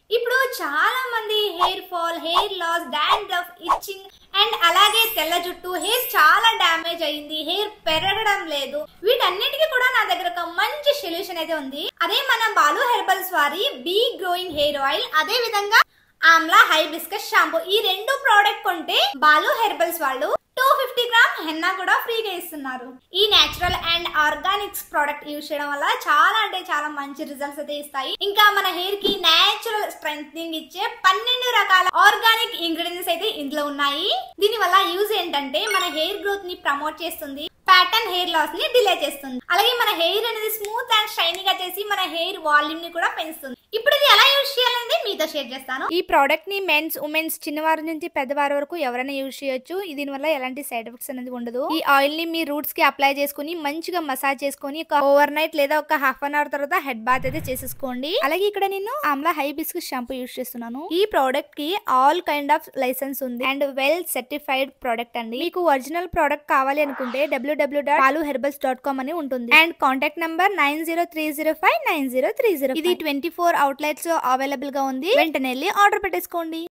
ఇప్పుడు చాలా మంది hair fall hair loss dandruff itching and అలాగే తెల్ల జుట్టు హెయిర్ చాలా డ్యామేజ్ అయింది హెయిర్ పెరగడం లేదు వీటన్నిటికీ కూడా నా దగ్గర ఒక మంచి సొల్యూషన్ అయితే ఉంది అదే మన బాలు హెర్బల్స్ వారి బీ గ్రోయింగ్ హెయిర్ ఆయిల్ అదే విధంగా ఆమ్లా హైబిస్కస్ షాంపూ ఈ రెండు ప్రోడక్ట్ కొంటే బాలు హెర్బల్స్ వాళ్ళు టూ ఫిఫ్టీ గ్రామ్ హెన్నా కూడా ఫ్రీగా ఇస్తున్నారు ఈ natural and organics product use చేయడం వల్ల చాలా అంటే చాలా మంచి రిజల్ట్స్ అయితే ఇస్తాయి ఇంకా మన హెయిర్ కి నేచురల్ స్ట్రెంగ్ ఇచ్చే పన్నెండు రకాల ఆర్గానిక్ ఇంగ్రీడియంట్స్ అయితే ఇందులో ఉన్నాయి దీని వల్ల యూజ్ ఏంటంటే మన హెయిర్ గ్రోత్ ని ప్రమోట్ చేస్తుంది ప్యాటర్న్ హెయిర్ లాస్ ని డిలే చేస్తుంది అలాగే మన హెయిర్ అనేది స్మూత్ అండ్ షైనీగా చేసి మన హెయిర్ వాల్యూమ్ ని కూడా పెంచుతుంది ఇప్పుడు ఇది ఎలా యూజ్ చేయాలనేది మీతో షేర్ చేస్తాను ఈ ప్రోడక్ట్ ని మెన్స్ ఉమెన్స్ చిన్నవారి నుంచి పెద్దవారి వరకు ఎవరైనా యూజ్ చేయొచ్చు దీని వల్ల ఎలాంటి సైడ్ ఎఫెక్ట్స్ అనేది ఉండదు ఈ ఆయిల్ ని మీ రూట్స్ కి అప్లై చేసుకుని మంచిగా మసాజ్ చేసుకుని ఒక ఓవర్ నైట్ లేదా ఒక హాఫ్ అన్ అవర్ తర్వాత హెడ్ బాత్ అయితే చేసేసుకోండి అలాగే ఇక్కడ నేను ఆమ్లా హైబిస్కస్ షాంపూ యూజ్ చేస్తున్నాను ఈ ప్రోడక్ట్ కి ఆల్ కైండ్ ఆఫ్ లైసెన్స్ ఉంది అండ్ వెల్ సర్టిఫైడ్ ప్రోడక్ట్ అండి మీకు ఒరిజినల్ ప్రోడక్ట్ కావాలి అనుకుంటే WW dot Palu herbals dot com అని ఉంటుంది and contact number nine zero three zero five nine zero three zero ఇది ట్వంటీ ఫోర్ అవుట్లెట్స్ అవైలబుల్ గా ఉంది వెంటనే వెళ్ళి ఆర్డర్ పెట్టేసుకోండి